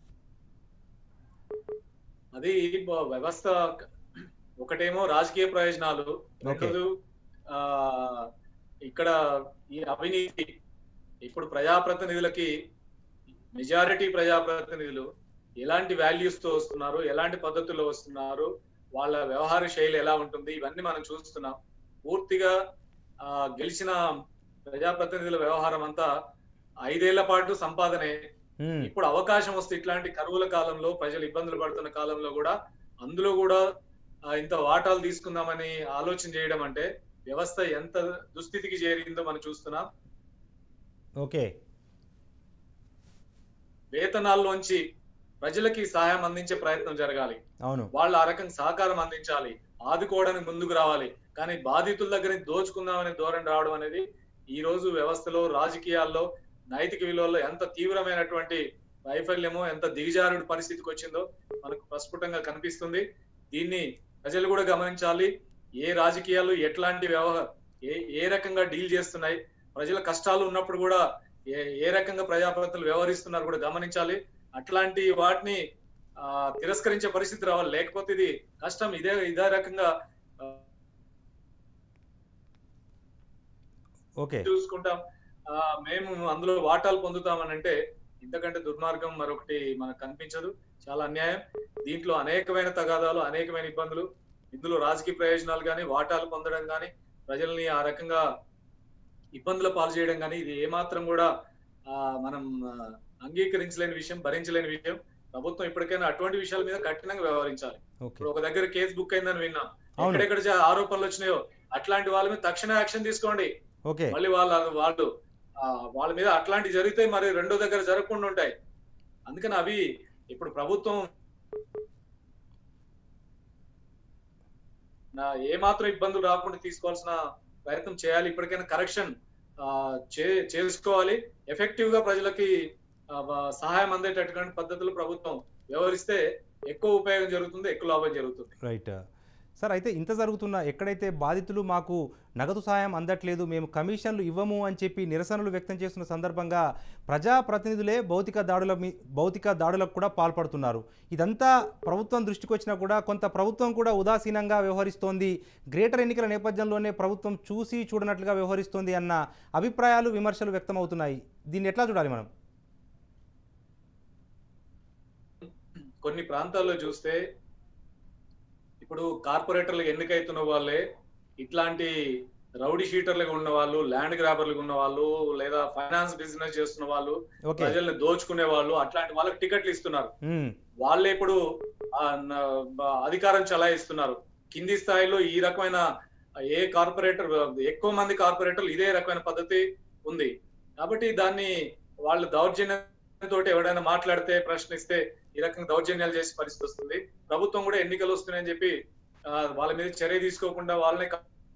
అది బ- వ్యవస్థ ఒకటేమో రాజకీయ ప్రయోజనాలు రెండోది ఆ ఇక్కడ ఈ అవినీతి ఇప్పుడు ప్రజాప్రతినిధులకి మెజారిటీ ప్రజాప్రతినిధులు ఎలాంటి వాల్యూస్ తో వస్తున్నారు ఎలాంటి పద్ధతుల్లో వస్తున్నారు వాళ్ళ వ్యవహార శైలి ఎలా ఉంటుంది ఇవన్నీ మనం చూస్తున్నాం పూర్తిగా ఆ గెలిచిన ప్రజాప్రతినిధుల వ్యవహారం అంతా ఐదేళ్ల పాటు సంపాదనే మ్మ్. ఇప్పుడు అవకాశం వస్తే ఇట్లాంటి కరువుల కాలంలో ప్రజలు ఇబ్బందులు పడుతున్న కాలంలో కూడా అందులో కూడా ఆ, ఇంత వాటాలు తీసుకుందామని ఆలోచన చేయడం అంటే వ్యవస్థ ఎంత దుస్థితికి చేరిందో మనం చూస్తున్నాం ఓకే వేతనాల్లోంచి ప్రజలకి సహాయం అందించే ప్రయత్నం జరగాలి అవును వాళ్ళు ఆ రకంగా సహకారం అందించాలి ఆదుకోవడానికి ముందుకు రావాలి కానీ బాధితుల దగ్గర నుంచి దోచుకుందామనే ధోరణి రావడం అనేది ఈ రోజు వ్యవస్థలో రాజకీయాల్లో నైతిక విలువల్లో ఎంత తీవ్రమైనటువంటి వైఫల్యమో ఎంత దిగజారుడు పరిస్థితికి వచ్చిందో మనకు ప్రస్ఫుటంగా కనిపిస్తుంది దీన్ని ప్రజలు కూడా గమనించాలి ఏ రాజకీయాలు ఎట్లాంటి వ్యవహార ఏ ఏ రకంగా డీల్ చేస్తున్నాయి ప్రజల కష్టాలు ఉన్నప్పుడు కూడా ఏ ఏ రకంగా ప్రజాప్రతినిధులు వ్యవహరిస్తున్నారు కూడా గమనించాలి అట్లాంటి వాటిని ఆ తిరస్కరించే పరిస్థితి రావాలి లేకపోతే ఇది కష్టం ఇదే ఇదే రకంగా ఆ, ఓకే చూసుకుంటాం ఆ, మేము అందులో వాటాలు పొందుతామని అంటే ఇంతకంటే దుర్మార్గం మరొకటి మనకు కనిపించదు చాలా అన్యాయం దీంట్లో అనేకమైన తగాదాలు అనేకమైన ఇబ్బందులు ఇందులో రాజకీయ ప్రయోజనాలు కానీ వాటాలు పొందడం కానీ ప్రజల్ని ఆ రకంగా ఇబ్బందుల పాలు చేయడం కానీ ఇది ఏమాత్రం కూడా ఆ, మనం ఆ, అంగీకరించలేని విషయం భరించలేని విషయం ప్రభుత్వం ఇప్పటికైనా అటువంటి విషయాల మీద కఠినంగా వ్యవహరించాలి ఓకే ఇప్పుడు ఒక దగ్గర కేసు బుక్ అయిందని విన్నాం అవును. ఎక్కడెక్కడ జా- ఆరోపణలు వచ్చినాయో అట్లాంటి వాళ్ళ మీద తక్షణ యాక్షన్ తీసుకోండి ఓకే మళ్ళీ వాళ్ళ వాళ్ళు ఆ, వాళ్ళ మీద అట్లాంటి జరిగితే మరి రెండో దగ్గర జరగకుండా ఉంటాయి అందుకని అవి ఇప్పుడు ప్రభుత్వం నా ఏమాత్రం ఇబ్బందులు రాకుండా తీసుకోవాల్సిన ప్రయత్నం చేయాలి ఇప్పటికైనా కరెక్షన్ చేసుకోవాలి ఎఫెక్టివ్ గా ప్రజలకి ఆ, వ- సహాయం అందేటటువంటి పద్ధతులు ప్రభుత్వం వ్యవహరిస్తే ఎక్కువ ఉపయోగం జరుగుతుంది ఎక్కువ లాభం జరుగుతుంది రైట్ సార్ అయితే ఇంత జరుగుతున్న ఎక్కడైతే బాధితులు మాకు నగదు సాయం అందట్లేదు మేము కమిషన్లు ఇవ్వము అని చెప్పి నిరసనలు వ్యక్తం చేస్తున్న సందర్భంగా ప్రజాప్రతినిధులే భౌతిక దాడుల మీ భౌతిక దాడులకు కూడా పాల్పడుతున్నారు ఇదంతా ప్రభుత్వం దృష్టికి వచ్చినా కూడా కొంత ప్రభుత్వం కూడా ఉదాసీనంగా వ్యవహరిస్తోంది గ్రేటర్ ఎన్నికల నేపథ్యంలోనే ప్రభుత్వం చూసి చూడనట్లుగా వ్యవహరిస్తోంది అన్న అభిప్రాయాలు విమర్శలు వ్యక్తమవుతున్నాయి దీన్ని ఎట్లా చూడాలి మనం కొన్ని ప్రాంతాల్లో చూస్తే ఇప్పుడు కార్పొరేటర్లు ఎన్నికైతున్న వాళ్ళే ఇట్లాంటి రౌడీ షీటర్లుగా ఉన్న వాళ్ళు ల్యాండ్ గ్రాబర్లుగా ఉన్న వాళ్ళు లేదా ఫైనాన్స్ బిజినెస్ చేస్తున్న వాళ్ళు ఓకే ప్రజల్ని దోచుకునే వాళ్ళు అట్లాంటి వాళ్ళకి టికెట్లు ఇస్తున్నారు మ్మ్. వాళ్ళే ఇప్పుడు ఆ, న- బ- అధికారం చలాయిస్తున్నారు కింది స్థాయిలో ఈ రకమైన ఏ కార్పొరేటర్ ఎక్కువ మంది కార్పొరేటర్లు ఇదే రకమైన పద్ధతి ఉంది కాబట్టి దాన్ని వాళ్ళు దౌర్జన్యంతో ఎవడైనా మాట్లాడితే ప్రశ్నిస్తే ఈ రకంగా దౌర్జన్యాలు చేసే పరిస్థితి వస్తుంది ప్రభుత్వం కూడా ఎన్నికలు వస్తున్నాయని చెప్పి ఆ, వాళ్ళ మీద చర్య తీసుకోకుండా వాళ్ళని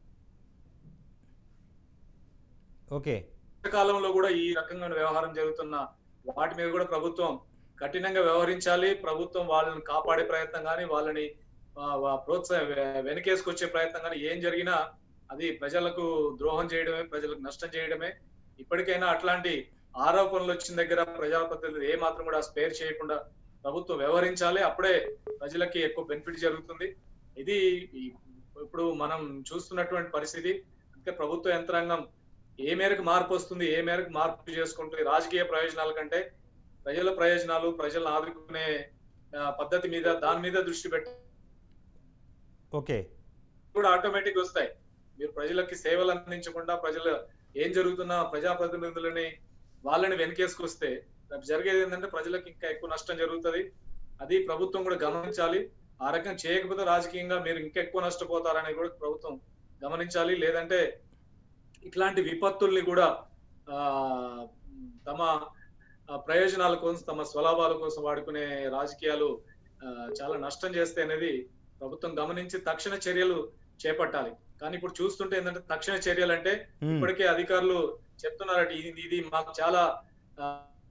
ఓకే కాలంలో కూడా ఈ రకంగా వ్యవహారం జరుగుతున్న వాటి మీద కూడా ప్రభుత్వం కఠినంగా వ్యవహరించాలి ప్రభుత్వం వాళ్ళని కాపాడే ప్రయత్నం కానీ వాళ్ళని ఆ, వా- ప్రోత్సాహ వె- వెనకేసుకొచ్చే ప్రయత్నం కానీ ఏం జరిగినా అది ప్రజలకు ద్రోహం చేయడమే ప్రజలకు నష్టం చేయడమే ఇప్పటికైనా అట్లాంటి ఆరోపణలు వచ్చిన దగ్గర ప్రజాప్రతినిధులు ఏ మాత్రం కూడా స్పేర్ చేయకుండా ప్రభుత్వం వ్యవహరించాలి అప్పుడే ప్రజలకి ఎక్కువ బెనిఫిట్ జరుగుతుంది ఇది ఈ- ఇప్పుడు మనం చూస్తున్నటువంటి పరిస్థితి అంటే ప్రభుత్వ యంత్రాంగం ఏ మేరకు మార్పు వస్తుంది ఏ మేరకు మార్పు చేసుకుంటుంది రాజకీయ ప్రయోజనాల కంటే ప్రజల ప్రయోజనాలు ప్రజలను ఆదుకునే ఆ, పద్ధతి మీద దాని మీద దృష్టి పెట్టి ఓకే కూడా ఆటోమేటిక్ వస్తాయి మీరు ప్రజలకి సేవలు అందించకుండా ప్రజలు ఏం జరుగుతున్నా ప్రజాప్రతినిధులని వాళ్ళని వెనకేసుకొస్తే రేపు జరిగేది ఏంటంటే ప్రజలకు ఇంకా ఎక్కువ నష్టం జరుగుతుంది అది ప్రభుత్వం కూడా గమనించాలి ఆ రకం చేయకపోతే రాజకీయంగా మీరు ఇంకా ఎక్కువ నష్టపోతారని కూడా ప్రభుత్వం గమనించాలి లేదంటే ఇట్లాంటి విపత్తుల్ని కూడా ఆ తమ ఆ, ప్రయోజనాల కోసం తమ స్వలాభాల కోసం వాడుకునే రాజకీయాలు ఆ, చాలా నష్టం చేస్తే అనేది ప్రభుత్వం గమనించి తక్షణ చర్యలు చేపట్టాలి కానీ ఇప్పుడు చూస్తుంటే ఏంటంటే తక్షణ చర్యలు అంటే మ్మ్. ఇప్పటికే అధికారులు చెప్తున్నారట ఇది ఇది మాకు చాలా ఆ,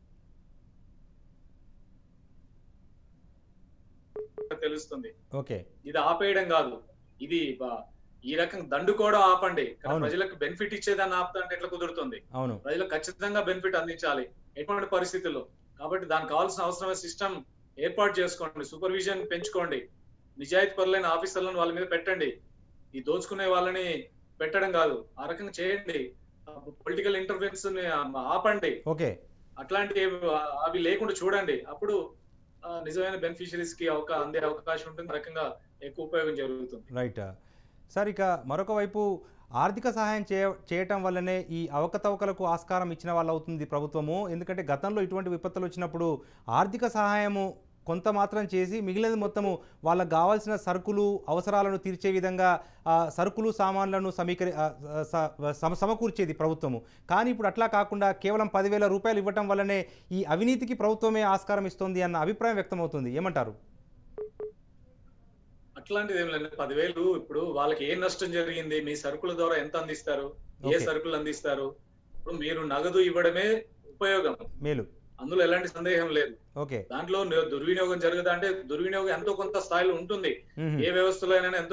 తెలుస్తుంది ఓకే ఇది ఆపేయడం కాదు ఇది బ- ఈ రకం దండుకోవడం ఆపండి కానీ అవును. ప్రజలకు బెనిఫిట్ ఇచ్చేదాన్ని ఆపుతా అంటే ఎట్లా కుదురుతుంది అవును ప్రజలకు ఖచ్చితంగా బెనిఫిట్ అందించాలి ఎటువంటి పరిస్థితుల్లో కాబట్టి దానికి కావాల్సిన అవసరమైన సిస్టమ్ ఏర్పాటు చేసుకోండి సూపర్విజన్ పెంచుకోండి నిజాయితీ పరులైన ఆఫీసర్లను వాళ్ళ మీద పెట్టండి ఈ దోచుకునే వాళ్ళని పెట్టడం కాదు ఆ రకంగా చేయండి పొలిటికల్ ఇంటర్ఫెన్స్ ఆపండి ఓకే అట్లాంటి అవి లేకుండా చూడండి అప్పుడు ఆ, నిజమైన బెనిఫిషరీస్ కి అవకా అందే అవకాశం ఉంటుంది ఆ రకంగా ఎక్కువ ఉపయోగం జరుగుతుంది రైట్ సార్ ఇక మరొక వైపు ఆర్థిక సహాయం చేయ చేయటం వల్లనే ఈ అవకతవకలకు ఆస్కారం ఇచ్చిన వాళ్ళు అవుతుంది ప్రభుత్వము ఎందుకంటే గతంలో ఇటువంటి విపత్తులు వచ్చినప్పుడు ఆర్థిక సహాయము కొంత మాత్రం చేసి మిగిలినది మొత్తము వాళ్ళకు కావాల్సిన సరుకులు అవసరాలను తీర్చే విధంగా ఆ, సరుకులు సామాన్లను సమీకరి ఆ, స- సమ సమకూర్చేది ప్రభుత్వము కానీ ఇప్పుడు అట్లా కాకుండా కేవలం పదివేల రూపాయలు ఇవ్వటం వల్లనే ఈ అవినీతికి ప్రభుత్వమే ఆస్కారం ఇస్తోంది అన్న అభిప్రాయం వ్యక్తమవుతుంది ఏమంటారు అట్లాంటిది ఏం లేదు పదివేలు ఇప్పుడు వాళ్ళకి ఏ నష్టం జరిగింది మీ సరుకుల ద్వారా ఎంత అందిస్తారు ఏ Okay. సరుకులు అందిస్తారు ఇప్పుడు మీరు నగదు ఇవ్వడమే ఉపయోగం మేలు అందులో ఎలాంటి సందేహం లేదు ఓకే దాంట్లో ని- దుర్వినియోగం జరగదా అంటే దుర్వినియోగం ఎంతో కొంత స్థాయిలో ఉంటుంది మ్మ్. ఏ వ్యవస్థలో అయినా ఎంతో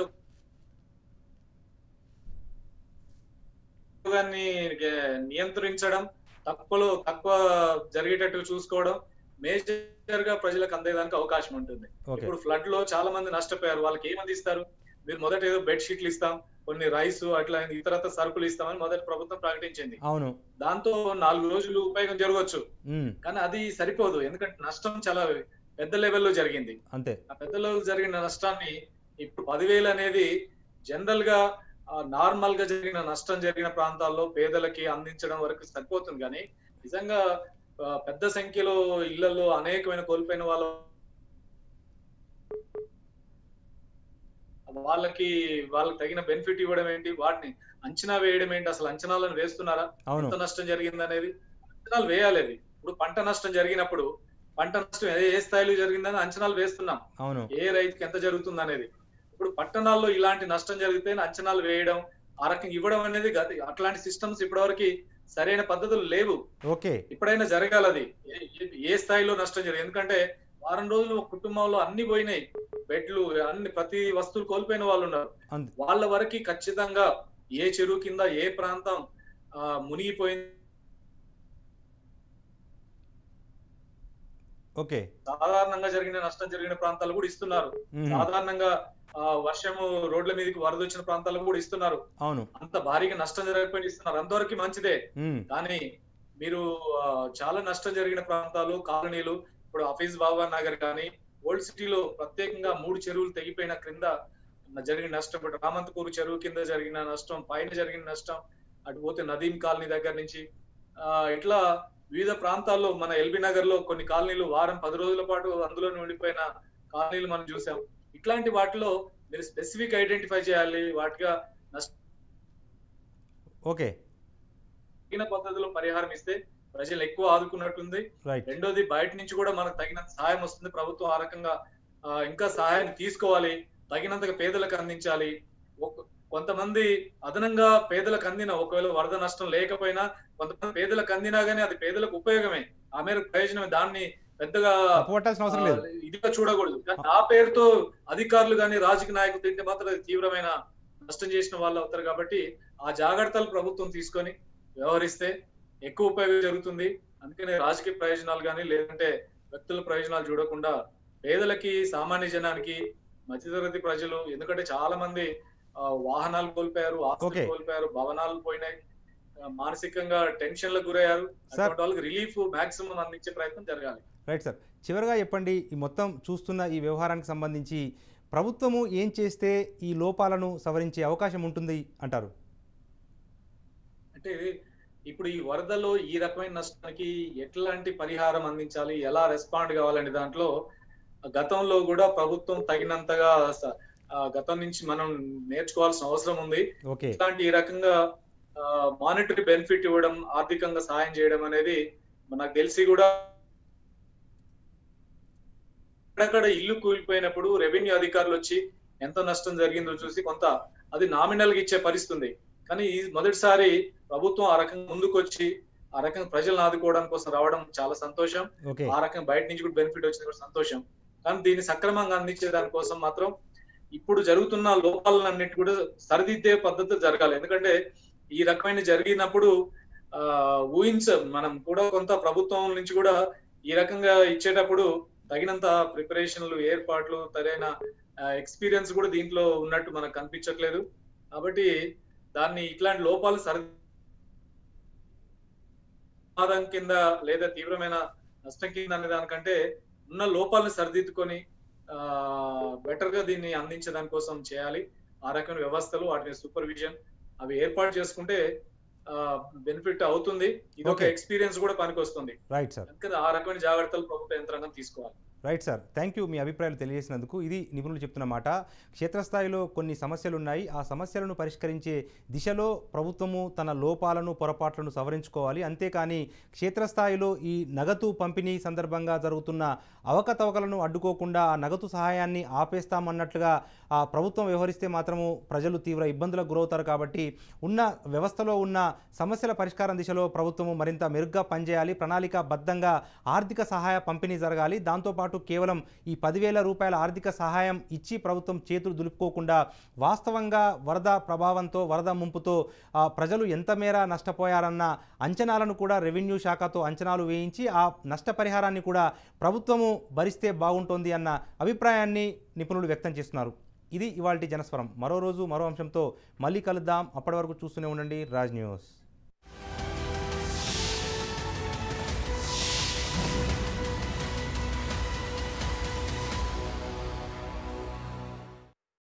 దాన్ని గే- నియంత్రించడం తక్కువలో తక్కువ జరిగేటట్టు చూసుకోవడం మేజర్ గా ప్రజలకు అందేదానికి అవకాశం ఉంటుంది ఓకే ఇప్పుడు ఫ్లడ్ లో చాలా మంది నష్టపోయారు వాళ్ళకి ఏం అందిస్తారు మీరు మొదట ఏదో బెడ్ షీట్లు ఇస్తాం కొన్ని రైస్ అట్లా ఇతరత్ర సరుకులు ఇస్తామని మొదటి ప్రభుత్వం ప్రకటించింది అవును దాంతో నాలుగు రోజులు ఉపయోగం జరగవచ్చు ఉమ్, కానీ అది సరిపోదు ఎందుకంటే నష్టం చాలా పెద్ద లెవెల్లో జరిగింది అంతే ఆ పెద్ద లెవెల్ జరిగిన నష్టాన్ని ఇప్పుడు పదివేలు అనేది జనరల్ గా నార్మల్ గా జరిగిన నష్టం జరిగిన ప్రాంతాల్లో పేదలకి అందించడం వరకు సరిపోతుంది కానీ నిజంగా ఆ, పెద్ద సంఖ్యలో ఇళ్లలో అనేకమైన కోల్పోయిన వాళ్ళ వాళ్ళకి వాళ్ళకి తగిన బెనిఫిట్ ఇవ్వడం ఏంటి వాటిని అంచనా వేయడం ఏంటి అసలు అంచనాలను వేస్తున్నారా అవును ఎంత నష్టం జరిగింది అనేది అంచనాలు వేయాలి అవి ఇప్పుడు పంట నష్టం జరిగినప్పుడు పంట నష్టం ఏ ఏ స్థాయిలో జరిగిందని అంచనాలు వేస్తున్నాం అవును ఏ రైతుకి ఎంత జరుగుతుంది అనేది ఇప్పుడు పట్టణాల్లో ఇలాంటి నష్టం జరిగితే అంచనాలు వేయడం ఆ రకంగా ఇవ్వడం అనేది గత- అట్లాంటి సిస్టమ్స్ ఇప్పటివరకు సరైన పద్ధతులు లేవు ఓకే ఇప్పుడైనా జరగాలి అది ఏ- ఏ- ఏ స్థాయిలో నష్టం జరిగింది ఎందుకంటే వారం రోజులు ఒక కుటుంబంలో అన్ని పోయినాయి బెడ్లు అన్ని ప్రతి వస్తువులు కోల్పోయిన వాళ్ళు ఉన్నారు అంతే వాళ్ళ వరకు ఖచ్చితంగా ఏ చెరువు కింద ఏ ప్రాంతం ఆ, మునిగిపోయింది ఓకే సాధారణంగా జరిగిన నష్టం జరిగిన ప్రాంతాలు కూడా ఇస్తున్నారు మ్మ్. సాధారణంగా ఆ, వర్షము రోడ్ల మీదకి వరద వచ్చిన ప్రాంతాలు కూడా ఇస్తున్నారు అవును అంత భారీగా నష్టం జరగకపోయినా ఇస్తున్నారు అంతవరకు మంచిదే ఉమ్, కానీ మీరు ఆ, చాలా నష్టం జరిగిన ప్రాంతాలు కాలనీలు ఇప్పుడు హఫీజ్ బాబా నగర్ కానీ ఓల్డ్ సిటీలో ప్రత్యేకంగా మూడు చెరువులు తెగిపోయిన క్రింద జరిగిన నష్టం ఇప్పుడు రామంతపూర్ చెరువు కింద జరిగిన నష్టం పైన జరిగిన నష్టం అటు పోతే నదీం కాలనీ దగ్గర నుంచి ఆ ఇట్లా వివిధ ప్రాంతాల్లో మన ఎల్బీ నగర్ లో కొన్ని కాలనీలు వారం పది రోజుల పాటు అందులోనే ఉండిపోయిన కాలనీలు మనం చూసాం ఇట్లాంటి వాటిలో మీరు స్పెసిఫిక్ ఐడెంటిఫై చేయాలి వాటిగా నష్టం ఓకే తగిన పద్ధతిలో పరిహారం ఇస్తే ప్రజలు ఎక్కువ ఆదుకున్నట్టుంది రైట్ రెండోది బయట నుంచి కూడా మనకు తగినంత సహాయం వస్తుంది ప్రభుత్వం ఆ రకంగా ఆ, ఇంకా సహాయం తీసుకోవాలి తగినంతగా పేదలకు అందించాలి ఒక- కొంతమంది అదనంగా పేదలకు అందిన ఒకవేళ వరద నష్టం లేకపోయినా కొంతమంది పేదలకు అందినా గానీ అది పేదలకు ఉపయోగమే ఆ మేరకు ప్రయోజనమే దాన్ని పెద్దగా తప్పుపట్టాల్సిన అవసరం లేదు ఆ, ఇదిగా చూడకూడదు కానీ ఆ పేరుతో అధికారులు కానీ రాజకీయ నాయకులు తింటే మాత్రం అది తీవ్రమైన నష్టం చేసిన వాళ్ళు అవుతారు కాబట్టి ఆ జాగ్రత్తలు ప్రభుత్వం తీసుకొని వ్యవహరిస్తే ఎక్కువ ఉపయోగం జరుగుతుంది అందుకనే రాజకీయ ప్రయోజనాలు కానీ లేదంటే వ్యక్తుల ప్రయోజనాలు చూడకుండా పేదలకి సామాన్య జనానికి మధ్యతరగతి ప్రజలు ఎందుకంటే చాలా మంది ఆ, వాహనాలు కోల్పోయారు ఆస్తులు Okay. కోల్పోయారు భవనాలు పోయినాయి ఆ, మానసికంగా టెన్షన్లకు గురయ్యారు Sir. అటువంటి వాళ్ళకి రిలీఫ్ మాక్సిమం అందించే ప్రయత్నం జరగాలి రైట్ సార్ చివరిగా చెప్పండి ఈ మొత్తం చూస్తున్న ఈ వ్యవహారానికి సంబంధించి ప్రభుత్వము ఏం చేస్తే ఈ లోపాలను సవరించే అవకాశం ఉంటుంది అంటారు అంటే ఇప్పుడు ఈ వరదలో ఈ రకమైన నష్టానికి ఎట్లాంటి పరిహారం అందించాలి ఎలా రెస్పాండ్ కావాలనే దాంట్లో గతంలో కూడా ప్రభుత్వం తగినంతగా స- ఆ, గతం నుంచి మనం నేర్చుకోవాల్సిన అవసరం ఉంది ఓకే ఇట్లాంటి ఈ రకంగా మానిటరీ బెనిఫిట్ ఇవ్వడం ఆర్థికంగా సహాయం చేయడం అనేది మనకు తెలిసి కూడా అక్కడక్కడ ఇల్లు కూలిపోయినప్పుడు రెవెన్యూ అధికారులు వచ్చి ఎంత నష్టం జరిగిందో చూసి కొంత అది నామినల్ గా ఇచ్చే పరిస్థితి ఉంది కానీ ఈ మొదటిసారి ప్రభుత్వం ఆ రకంగా ముందుకు వచ్చి ఆ రకంగా ప్రజలను ఆదుకోవడం కోసం రావడం చాలా సంతోషం ఓకే ఆ రకంగా బయట నుంచి కూడా బెనిఫిట్ వచ్చింది కూడా సంతోషం కానీ దీన్ని సక్రమంగా అందించే దానికోసం మాత్రం ఇప్పుడు జరుగుతున్న లోపాలన్నిటి కూడా సరిదిద్దే పద్ధతి జరగాలి ఎందుకంటే ఈ రకమైన జరిగినప్పుడు ఆ ఊహించ మనం కూడా కొంత ప్రభుత్వం నుంచి కూడా ఈ రకంగా ఇచ్చేటప్పుడు తగినంత ప్రిపరేషన్లు ఏర్పాట్లు సరైన ఎక్స్పీరియన్స్ కూడా దీంట్లో ఉన్నట్టు మనకు కనిపించట్లేదు కాబట్టి దాన్ని ఇట్లాంటి లోపాలు సరి ప్రమాదం కింద లేదా తీవ్రమైన నష్టం కింద అనే దానికంటే ఉన్న లోపాలను సరిదిద్దుకొని ఆ బెటర్ గా దీన్ని అందించే దానికోసం చేయాలి ఆ రకమైన వ్యవస్థలు వాటి సూపర్విజన్ అవి ఏర్పాటు చేసుకుంటే బెనిఫిట్ అవుతుంది ఇది ఒక Okay. ఎక్స్పీరియన్స్ కూడా పనికొస్తుంది రైట్ సార్ అందుకని ఆ రకమైన జాగ్రత్తలు ప్రభుత్వ యంత్రాంగం తీసుకోవాలి రైట్ సార్ థ్యాంక్ యూ మీ అభిప్రాయాలు తెలియజేసినందుకు ఇది నిపుణులు చెప్తున్న మాట క్షేత్రస్థాయిలో కొన్ని సమస్యలు ఉన్నాయి ఆ సమస్యలను పరిష్కరించే దిశలో ప్రభుత్వము తన లోపాలను పొరపాట్లను సవరించుకోవాలి అంతేకాని క్షేత్రస్థాయిలో ఈ నగదు పంపిణీ సందర్భంగా జరుగుతున్న అవకతవకలను అడ్డుకోకుండా ఆ నగదు సహాయాన్ని ఆపేస్తామన్నట్లుగా ఆ ప్రభుత్వం వ్యవహరిస్తే మాత్రము ప్రజలు తీవ్ర ఇబ్బందులకు గురవుతారు కాబట్టి ఉన్న వ్యవస్థలో ఉన్న సమస్యల పరిష్కారం దిశలో ప్రభుత్వము మరింత మెరుగ్గా పనిచేయాలి ప్రణాళికాబద్ధంగా ఆర్థిక సహాయ పంపిణీ జరగాలి దాంతోపాటు కేవలం ఈ పదివేల రూపాయల ఆర్థిక సహాయం ఇచ్చి ప్రభుత్వం చేతులు దులుపుకోకుండా వాస్తవంగా వరద ప్రభావంతో వరద ముంపుతో ఆ, ప్రజలు ఎంత మేర నష్టపోయారన్న అంచనాలను కూడా రెవెన్యూ శాఖతో అంచనాలు వేయించి ఆ నష్టపరిహారాన్ని కూడా ప్రభుత్వము భరిస్తే బాగుంటుంది అన్న అభిప్రాయాన్ని నిపుణులు వ్యక్తం చేస్తున్నారు ఇది ఇవాళ జనస్వరం మరో రోజు మరో అంశంతో మళ్ళీ కలుద్దాం అప్పటి వరకు చూస్తూనే ఉండండి రాజ్ న్యూస్